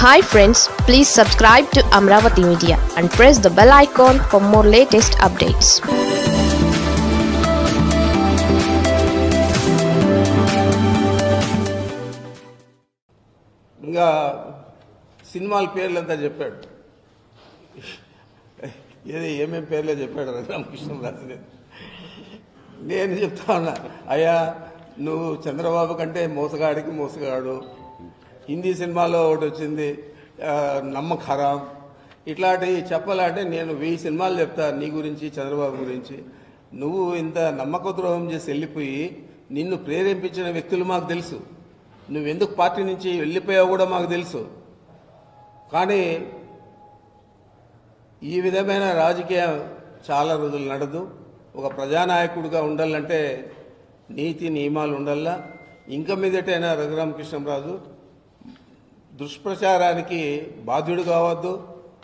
hi friends please subscribe to Amaravati media and press the bell icon for more latest updates ఇంకా సినిమాల పేర్లంతా చెప్పాడు ఏది ఏమేం పేర్లే చెప్పాడు రామకృష్ణరాజు నేను నేను చెప్తా ఉన్నా అయ్యా నువ్వు చంద్రబాబు కంటే మోసగాడికి మోసగాడు హిందీ సినిమాలో ఒకటి వచ్చింది ఆ, నమ్మక్ హరాం ఇట్లాంటివి చెప్పాలంటే నేను వెయ్యి సినిమాలు చెప్తా నీ గురించి చంద్రబాబు గురించి నువ్వు ఇంత నమ్మక ద్రోహం చేసి వెళ్ళిపోయి నిన్ను ప్రేరేపించిన వ్యక్తులు మాకు తెలుసు నువ్వెందుకు పార్టీ నుంచి వెళ్ళిపోయావు కూడా మాకు తెలుసు కానీ ఈ విధమైన రాజకీయం చాలా రోజులు నడదు ఒక ప్రజానాయకుడిగా ఉండాలంటే నీతి నియమాలు ఉండాలా ఇంకా మీదటైనా రఘురామకృష్ణరాజు దుష్ప్రచారానికి బాధ్యుడు కావద్దు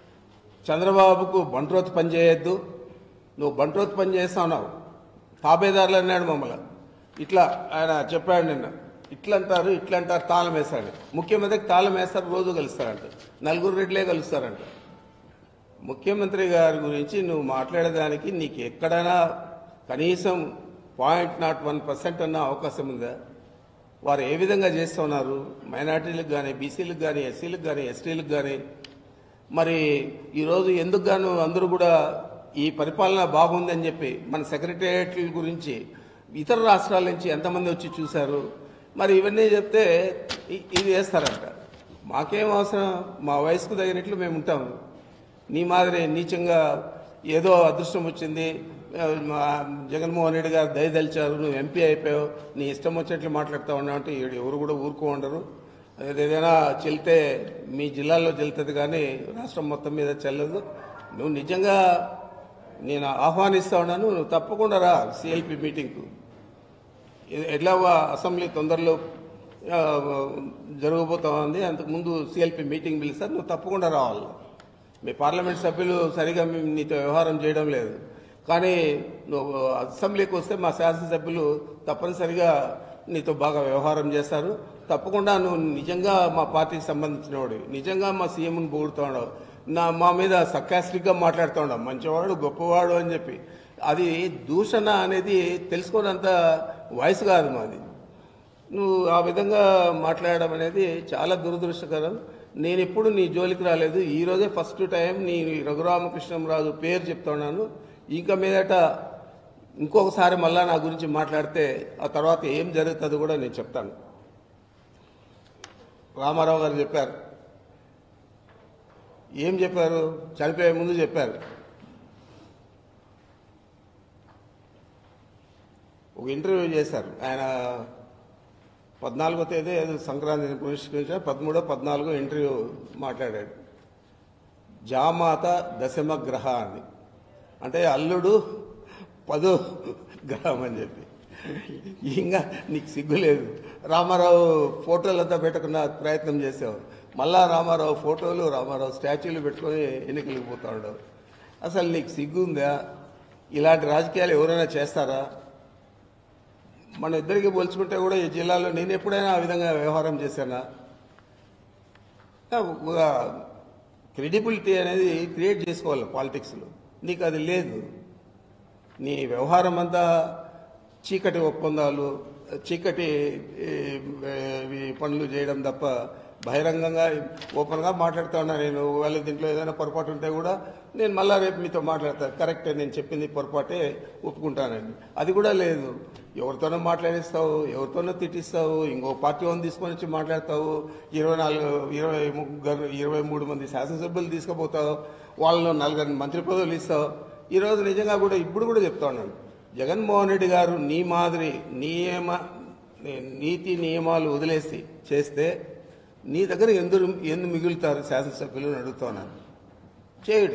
చంద్రబాబుకు బంట్రోత్ పని చేయొద్దు నువ్వు బంట్రోత్ పని చేస్తున్నావు తాబేదారులు అన్నాడు మమ్మల్ని ఇట్లా ఆయన చెప్పాడు నిన్న ఇట్లా అంటారు ఇట్లా అంటారు తాళం వేస్తాడు ముఖ్యమంత్రికి తాళం వేస్తారు రోజు కలుస్తారంట నలుగురు రెడ్లే కలుస్తారంట ముఖ్యమంత్రి గారి గురించి నువ్వు మాట్లాడేదానికి నీకు ఎక్కడైనా కనీసం పాయింట్ నాట్ వన్ పర్సెంట్ అన్న అవకాశం ఉందా వారు ఏ విధంగా చేస్తున్నారు మైనార్టీలకు కానీ బీసీలకు కానీ ఎస్సీలకు కానీ ఎస్టీలకు కానీ మరి ఈరోజు ఎందుకు గాను అందరూ కూడా ఈ పరిపాలన బాగుందని చెప్పి మన సెక్రటేరియట్ల గురించి ఇతర రాష్ట్రాల నుంచి ఎంతమంది వచ్చి చూశారు మరి ఇవన్నీ చెప్తే ఇ- ఇది వేస్తారంట మాకేం అవసరం మా వయసుకు తగినట్లు మేము ఉంటాము నీ మాదిరి నీచంగా ఏదో అదృష్టం వచ్చింది ఆ, మా జగన్మోహన్ రెడ్డి గారు దయదలిచారు నువ్వు ఎంపీ అయిపోయావు నీ ఇష్టం వచ్చినట్లు మాట్లాడుతూ ఉన్నావు అంటే ఈడు ఎవరు కూడా ఊరుకో ఉండరు ఏదైనా చెల్తే మీ జిల్లాలో చెల్తుంది కానీ రాష్ట్రం మొత్తం మీద చెల్లదు నువ్వు నిజంగా నేను ఆహ్వానిస్తా ఉన్నాను నువ్వు తప్పకుండా రా సిఎల్పి మీటింగ్కు ఎ- ఎట్లా అసెంబ్లీ తొందరలో ఆ, జరగబోతా ఉంది అంతకుముందు సిఎల్పి మీటింగ్ పిలుస్తారు నువ్వు తప్పకుండా రావాలి మీ పార్లమెంట్ సభ్యులు సరిగా మేము నీతో వ్యవహారం చేయడం లేదు కానీ నువ్వు అసెంబ్లీకి వస్తే మా శాసనసభ్యులు తప్పనిసరిగా నీతో బాగా వ్యవహారం చేస్తారు తప్పకుండా నువ్వు నిజంగా మా పార్టీకి సంబంధించిన వాడు నిజంగా మా సీఎంని పొగుడుతున్నావు నా మా మీద సర్కాస్టిక్గా మాట్లాడుతున్నావు మంచివాడు గొప్పవాడు అని చెప్పి అది దూషణ అనేది తెలుసుకోనంత వయసు కాదు మాది నువ్వు ఆ విధంగా మాట్లాడడం అనేది చాలా దురదృష్టకరం నేను ఎప్పుడు నీ జోలికి రాలేదు ఈ రోజే ఫస్ట్ టైం నీ రఘురామకృష్ణరాజు పేరు చెప్తున్నాను ఇంకా మీదట ఇంకొకసారి మళ్ళా నా గురించి మాట్లాడితే ఆ తర్వాత ఏం జరుగుతుందో కూడా నేను చెప్తాను రామారావు గారు చెప్పారు ఏం చెప్పారు చనిపోయే ముందు చెప్పారు ఒక ఇంటర్వ్యూ చేశారు ఆయన పద్నాలుగో తేదీ ఏదో సంక్రాంతిని పురస్కరించిన పదమూడో పద్నాలుగో ఇంటర్వ్యూ మాట్లాడాడు జామాత దశమ గ్రహ అని అంటే అల్లుడు పదో గ్రహం అని చెప్పి ఇంకా నీకు సిగ్గు లేదు రామారావు ఫోటోలంతా పెట్టకుండా ప్రయత్నం చేసావు మళ్ళా రామారావు ఫోటోలు రామారావు స్టాచ్యూలు పెట్టుకొని ఎన్నికలకు పోతాడు అసలు నీకు సిగ్గు ఉందా ఇలాంటి రాజకీయాలు ఎవరైనా చేస్తారా మన ఇద్దరికి పోల్చుకుంటే కూడా ఈ జిల్లాలో నేను ఎప్పుడైనా ఆ విధంగా వ్యవహారం చేశానా ఒక క్రెడిబిలిటీ అనేది క్రియేట్ చేసుకోవాలి పాలిటిక్స్లో నీకు అది లేదు నీ వ్యవహారం అంతా చీకటి ఒప్పందాలు చీకటి ఈ, ఈ పనులు చేయడం తప్ప బహిరంగంగా ఓపెన్గా మాట్లాడుతా ఉన్నా నేను ఒకవేళ దీంట్లో ఏదైనా పొరపాటు ఉంటే కూడా నేను మళ్ళా రేపు మీతో మాట్లాడతాను కరెక్టే నేను చెప్పింది పొరపాటే ఒప్పుకుంటానండి అది కూడా లేదు ఎవరితోనో మాట్లాడిస్తావు ఎవరితోనో తిట్టిస్తావు ఇంకో పార్టీ వాళ్ళని తీసుకొని వచ్చి మాట్లాడతావు ఇరవై నాలుగు ఇరవై ముగ్గురు ఇరవై మూడు మంది శాసనసభ్యులు తీసుకుపోతావు వాళ్ళలో నలుగురు మంత్రి పదవులు ఇస్తావు ఈరోజు నిజంగా కూడా ఇప్పుడు కూడా చెప్తా ఉన్నాను జగన్మోహన్ రెడ్డి గారు నీ మాదిరి నియమ నీతి నియమాలు వదిలేసి చేస్తే నీ దగ్గర ఎందుకు ఎందుకు మిగులుతారు శాసనసభ్యులు అని అడుగుతున్నాను చేయడు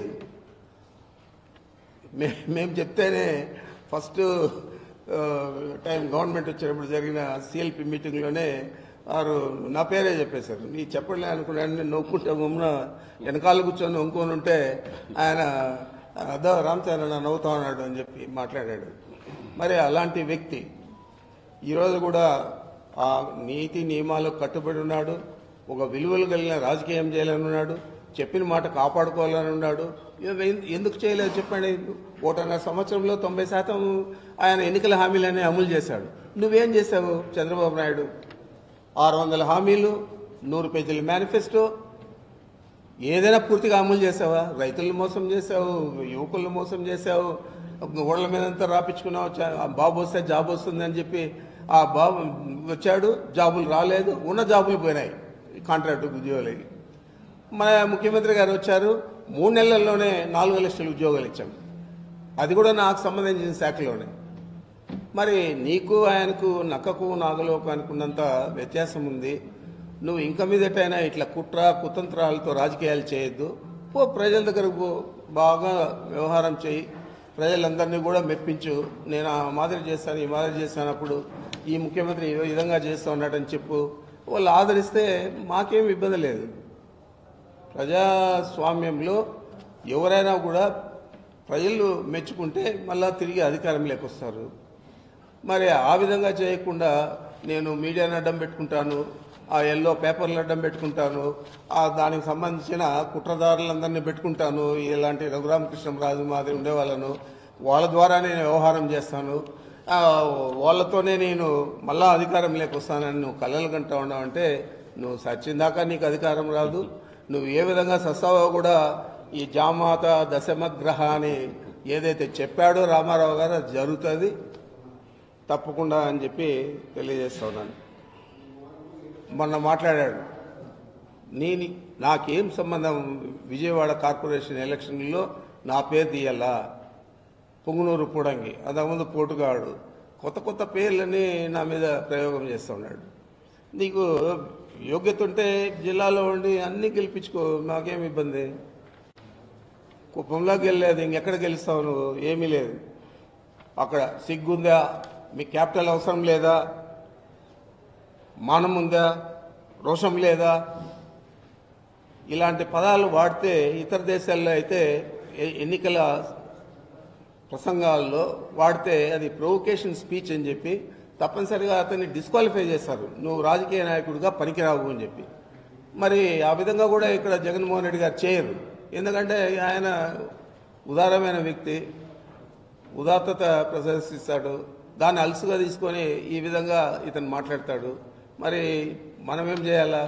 మే మేము చెప్తేనే ఫస్ట్ ఆ, టైం గవర్నమెంట్ వచ్చినప్పుడు జరిగిన సిఎల్పి మీటింగ్లోనే వారు నా పేరే చెప్పేశారు నీ చెప్పలే అనుకున్నాను నేను నవ్వుకుంటే మమ్మల్ని వెనకాల కూర్చొని నవ్వుకొని ఉంటే ఆయన అదో రామచంద్ర నవ్వుతా ఉన్నాడు అని చెప్పి మాట్లాడాడు మరి అలాంటి వ్యక్తి ఈరోజు కూడా ఆ నీతి నియమాలకు కట్టుబడి ఉన్నాడు ఒక విలువలు కలిగిన రాజకీయం చేయాలని ఉన్నాడు చెప్పిన మాట కాపాడుకోవాలని ఉన్నాడు ఎ- ఎందుకు చేయలేదు చెప్పండి ఒకటిన్నర సంవత్సరంలో తొంభై శాతం ఆయన ఎన్నికల హామీలన్నీ అమలు చేశాడు నువ్వేం చేశావు చంద్రబాబు నాయుడు ఆరు వందల హామీలు నూరు పేజీల మేనిఫెస్టో ఏదైనా పూర్తిగా అమలు చేసావా రైతులను మోసం చేసావు యువకులను మోసం చేసావు ఓళ్ళ మీదంతా రాపించుకున్నావు చ- ఆ బాబు వస్తే జాబ్ వస్తుందని చెప్పి ఆ బాబు వచ్చాడు జాబులు రాలేదు ఉన్న జాబులు పోయినాయి కాంట్రాక్ట్ ఉద్యోగులకి మన ముఖ్యమంత్రి గారు వచ్చారు మూడు నెలల్లోనే నాలుగు లక్షల ఉద్యోగాలు ఇచ్చాం అది కూడా నాకు సంబంధించిన శాఖలోనే మరి నీకు ఆయనకు నక్కకు నాగలోకు అనుకున్నంత వ్యత్యాసం ఉంది నువ్వు ఇంక మీదటైనా ఇట్లా కుట్ర కుతంత్రాలతో రాజకీయాలు చేయొద్దు పో ప్రజల దగ్గరకు పో బాగా వ్యవహారం చేయి ప్రజలందరినీ కూడా మెప్పించు నేను ఆ మాదిరి చేస్తాను ఈ మాదిరి చేస్తానప్పుడు ఈ ముఖ్యమంత్రి ఈ విధంగా చేస్తూ ఉన్నాడని చెప్పు వాళ్ళు ఆదరిస్తే మాకేం ఇబ్బంది లేదు ప్రజాస్వామ్యంలో ఎవరైనా కూడా ప్రజలు మెచ్చుకుంటే మళ్ళా తిరిగి అధికారంలోకి వస్తారు మరి ఆ విధంగా చేయకుండా నేను మీడియాని అడ్డం పెట్టుకుంటాను ఆ ఎల్లో పేపర్లు అడ్డం పెట్టుకుంటాను ఆ దానికి సంబంధించిన కుట్రదారులందరినీ పెట్టుకుంటాను ఇలాంటి రఘురామకృష్ణరాజు మాదిరి ఉండేవాళ్ళను వాళ్ళ ద్వారా నేను వ్యవహారం చేస్తాను ఆ, వాళ్ళతోనే నేను మళ్ళా అధికారంలోకి వస్తానని నువ్వు కళ్ళలు కంటా ఉన్నావంటే నువ్వు సచ్చిన దాకా నీకు అధికారం రాదు నువ్వు ఏ విధంగా సస్తావో కూడా ఈ జామాత దశమగ్రహ అని ఏదైతే చెప్పాడో రామారావు గారు అది జరుగుతుంది తప్పకుండా అని చెప్పి తెలియజేస్తా ఉన్నాను మొన్న మాట్లాడాడు నేను నాకేం సంబంధం విజయవాడ కార్పొరేషన్ ఎలక్షన్లో నా పేరు తీయాలా పొంగునూరు పూడంగి అంతకుముందు పోటుగాడు కొత్త కొత్త పేర్లని నా మీద ప్రయోగం చేస్తూ ఉన్నాడు నీకు యోగ్యత ఉంటే జిల్లాలో ఉండి అన్ని గెలిపించుకో నాకేం ఇబ్బంది కుప్పంలోకి వెళ్ళలేదు ఇంకెక్కడ గెలుస్తావు నువ్వు ఏమీ లేదు అక్కడ సిగ్గుందా మీ క్యాపిటల్ అవసరం లేదా మానం ఉందా రోషం లేదా ఇలాంటి పదాలు వాడితే ఇతర దేశాల్లో అయితే ఎ- ఎన్నికల ప్రసంగాల్లో వాడితే అది ప్రొవొకేషన్ స్పీచ్ అని చెప్పి తప్పనిసరిగా అతన్ని డిస్క్వాలిఫై చేస్తారు నువ్వు రాజకీయ నాయకుడిగా పనికిరావు అని చెప్పి మరి ఆ విధంగా కూడా ఇక్కడ జగన్మోహన్ రెడ్డి గారు చేయరు ఎందుకంటే ఆయన ఉదారమైన వ్యక్తి ఉదాత్తత ప్రదర్శిస్తాడు దాన్ని అలసుగా తీసుకొని ఈ విధంగా ఇతను మాట్లాడతాడు మరి మనం ఏం చేయాలా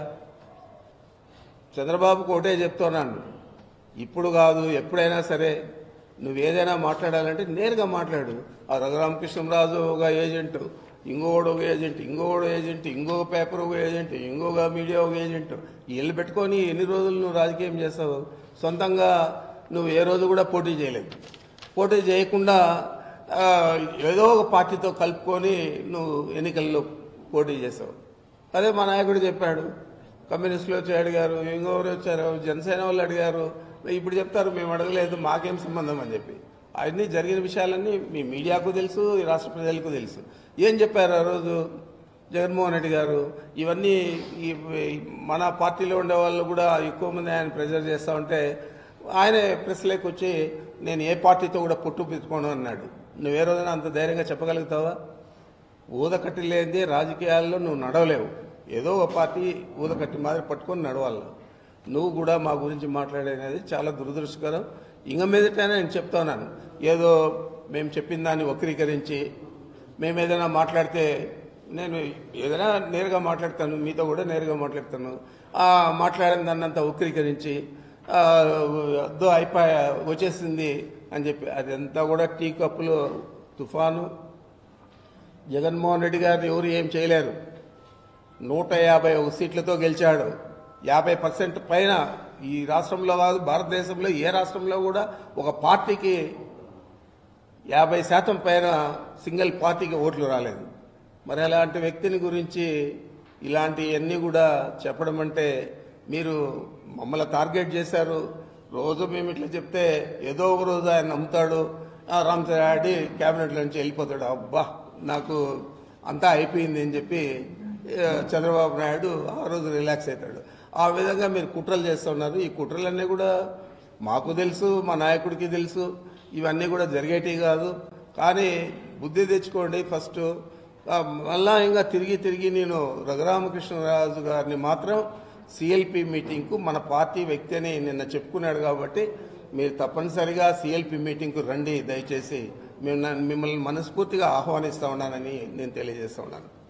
చంద్రబాబుకు ఒకటే చెప్తున్నాను ఇప్పుడు కాదు ఎప్పుడైనా సరే నువ్వు ఏదైనా మాట్లాడాలంటే నేరుగా మాట్లాడు ఆ రఘురామకృష్ణరాజు ఒక ఏజెంట్ ఇంకోడు ఒక ఏజెంట్ ఇంకోడు ఏజెంట్ ఇంకొక పేపర్ ఒక ఏజెంట్ ఇంకొక మీడియా ఒక ఏజెంట్ వీళ్ళు పెట్టుకొని ఎన్ని రోజులు నువ్వు రాజకీయం చేస్తావు సొంతంగా నువ్వు ఏ రోజు కూడా పోటీ చేయలేదు పోటీ చేయకుండా ఆ, ఏదో ఒక పార్టీతో కలుపుకొని నువ్వు ఎన్నికల్లో పోటీ చేసావు అదే మా నాయకుడు చెప్పాడు కమ్యూనిస్టులు వచ్చి అడిగారు ఇంకొకరు వచ్చారు జనసేన వాళ్ళు అడిగారు ఇప్పుడు చెప్తారు మేము అడగలేదు మాకేం సంబంధం అని చెప్పి అవన్నీ జరిగిన విషయాలన్నీ మీ మీడియాకు తెలుసు ఈ రాష్ట్ర ప్రజలకు తెలుసు ఏం చెప్పారు ఆ రోజు జగన్మోహన్ రెడ్డి గారు ఇవన్నీ ఈ ఈ మన పార్టీలో ఉండే వాళ్ళు కూడా ఎక్కువ మంది ఆయన ప్రెజర్ చేస్తా ఉంటే ఆయనే ప్రెస్లోకి వచ్చి నేను ఏ పార్టీతో కూడా పొట్టు పెట్టుకోను అన్నాడు నువ్వు ఏ రోజైనా అంత ధైర్యంగా చెప్పగలుగుతావా ఊదకట్టి లేనిదే రాజకీయాల్లో నువ్వు నడవలేవు ఏదో ఒక పార్టీ ఊదకట్టి మాదిరి పట్టుకొని నడవాలి నువ్వు కూడా మా గురించి మాట్లాడేది చాలా దురదృష్టకరం ఇంక మీదటైనా నేను చెప్తున్నాను ఏదో మేము చెప్పిన దాన్ని వక్రీకరించి మేము ఏదైనా మాట్లాడితే నేను ఏదైనా నేరుగా మాట్లాడతాను మీతో కూడా నేరుగా మాట్లాడతాను ఆ మాట్లాడిన దాన్నంతా వక్రీకరించి ఆ, అద్దో అయిపోయా వచ్చేసింది అని చెప్పి అదంతా కూడా టీ కప్పులో తుఫాను జగన్మోహన్ రెడ్డి గారిని ఎవరు ఏం చేయలేరు నూట యాభై ఒక సీట్లతో గెలిచాడు యాభై పర్సెంట్ పైన ఈ రాష్ట్రంలో కాదు భారతదేశంలో ఏ రాష్ట్రంలో కూడా ఒక పార్టీకి యాభై శాతం పైన సింగిల్ పార్టీకి ఓట్లు రాలేదు మరి అలాంటి వ్యక్తిని గురించి ఇలాంటివన్నీ కూడా చెప్పడం అంటే మీరు మమ్మల్ని టార్గెట్ చేశారు రోజు మేము ఇట్లా చెప్తే ఏదో ఒక రోజు ఆయన నమ్ముతాడు ఆ, రామచంద్రారెడ్డి క్యాబినెట్ నుంచి వెళ్ళిపోతాడు అబ్బా నాకు అంతా అయిపోయింది అని చెప్పి ఆ, చంద్రబాబు నాయుడు ఆ రోజు రిలాక్స్ అవుతాడు ఆ విధంగా మీరు కుట్రలు చేస్తున్నారు ఈ కుట్రలన్నీ కూడా మాకు తెలుసు మా నాయకుడికి తెలుసు ఇవన్నీ కూడా జరిగేటివి కాదు కానీ బుద్ధి తెచ్చుకోండి ఫస్ట్ ఆ, మళ్ళా ఇంకా తిరిగి తిరిగి నేను రఘురామకృష్ణరాజు గారిని మాత్రం సిఎల్పి మీటింగ్కు మన పార్టీ వ్యక్తి అని నిన్న చెప్పుకున్నాడు కాబట్టి మీరు తప్పనిసరిగా సిఎల్పి మీటింగ్కు రండి దయచేసి మేము మిమ్మల్ని మనస్ఫూర్తిగా ఆహ్వానిస్తా ఉన్నానని నేను తెలియజేస్తా ఉన్నాను